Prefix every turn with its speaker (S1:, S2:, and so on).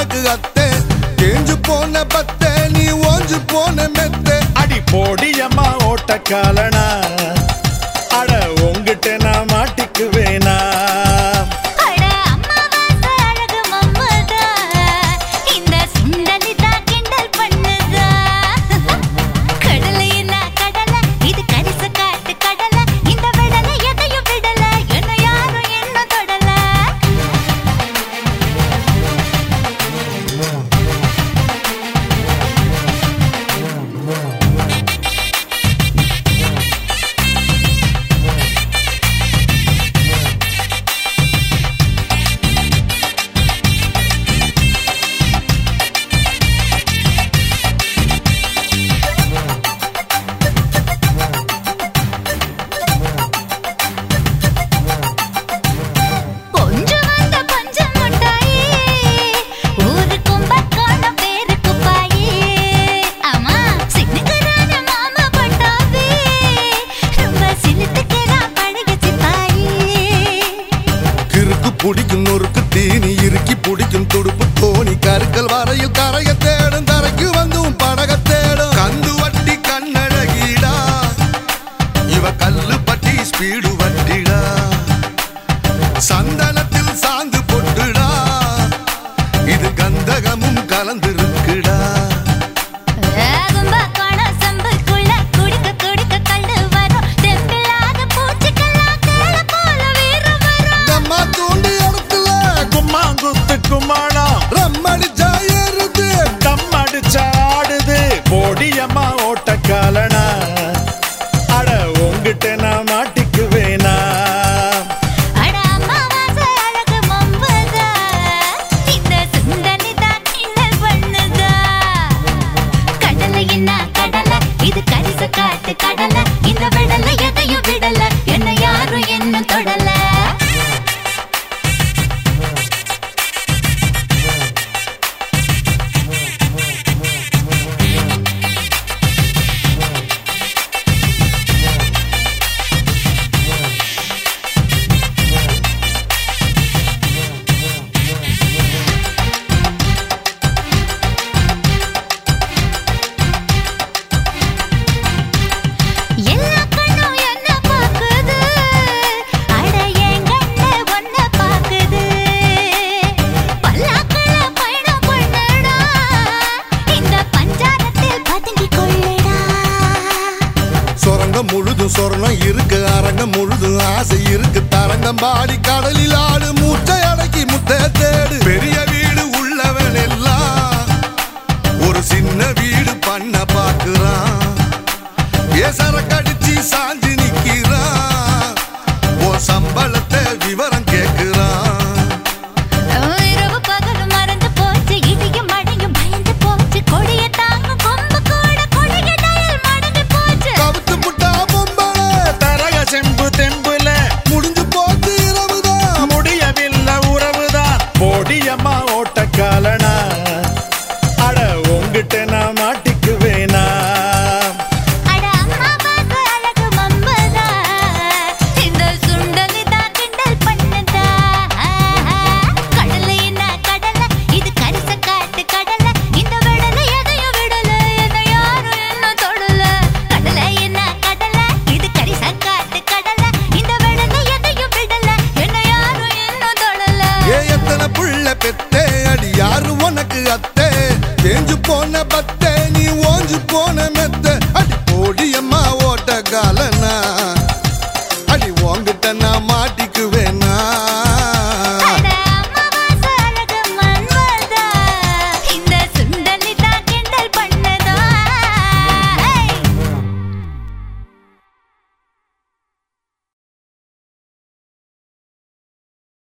S1: உனக்கு அத்தை தேஞ்சு போன பத்த நீ ஓஞ்சு போன மெத்த
S2: அடி போடியம்மா ஓட்டக்காலனா அட உங்கிட்ட நான் மாட்டிக்குவேனா
S3: அட அம்மாவாசை அழகு மம்மதா இந்த சுண்டலி தான் கிண்டல் பண்ணுதா கடலை என்ன கடலை இது கரிச காட்டு கடலை இந்த விடலை எதையும் விடல என்ன யாரும் என்ன தொடல கொஞ்சம் வந்த பஞ்சம் முட்டாயே ஊரு கும்பக்கான பேரு குப்பாயே ஆமா சின்னுக்குறான மாமா பட்டாவே ரொம்ப சிலுத்துக்குறான் பழகு சிப்பாயே
S1: கிறுக்கு பிடிக்கும் நொறுக்கு தீனி இறுக்கி பிடிக்கும் துடுப்பு தோணி கருக்கல் வரையில் கரைய தேடும் தரைக்கு வந்தும் படக தேடும் கந்து வட்டி கண்ணழகிடா இவ கல்லு பட்டி ஸ்பீடு வட்டிடா சந்தனத்தில் சாந்து பொட்டுடா இது கந்தகமும் கலந்திருக்குடா
S3: கும்பக்கான சம்புக்குள்ள குடிக்க குடிக்க கண்டு வரும் தெம்பில்லாத பூச்சிக்கெல்லாம் கேள போல வீரம் வரும்
S1: நம்ம தூண்டி இடத்துல
S2: கும்மாங்குத்து கும்மாளம்
S1: ரம்மடிச்சா ஏறுது
S2: தம் அடிச்சா ஆடுது போடியம்மா ஓட்டக்காலனா அட உங்கிட்ட நான் மாட்டிக்குவேனா
S3: அட அம்மாவாசை அழகு மம்பதா இந்த சுண்டலி தான் கிண்டல் பண்ணுதா கடலை என்ன கடலை இது கரிச காட்டு கடலை இந்த விடலை எதையும் விடல என்ன யாரும் என்ன தொடல எல்லா கண்ணும் என்ன பாக்குது அட என் கண்ணு ஒன்ன பாக்குது பல்லாக்குல பயணம் பண்ணடா இந்த பஞ்சாரத்தில் பதுங்கி கொள்ளடா
S1: சொரங்கம் முழுதும் சொரணம் இருக்கு அரங்கம் முழுதும் ஆசை இருக்கு தரங்கம் பாடி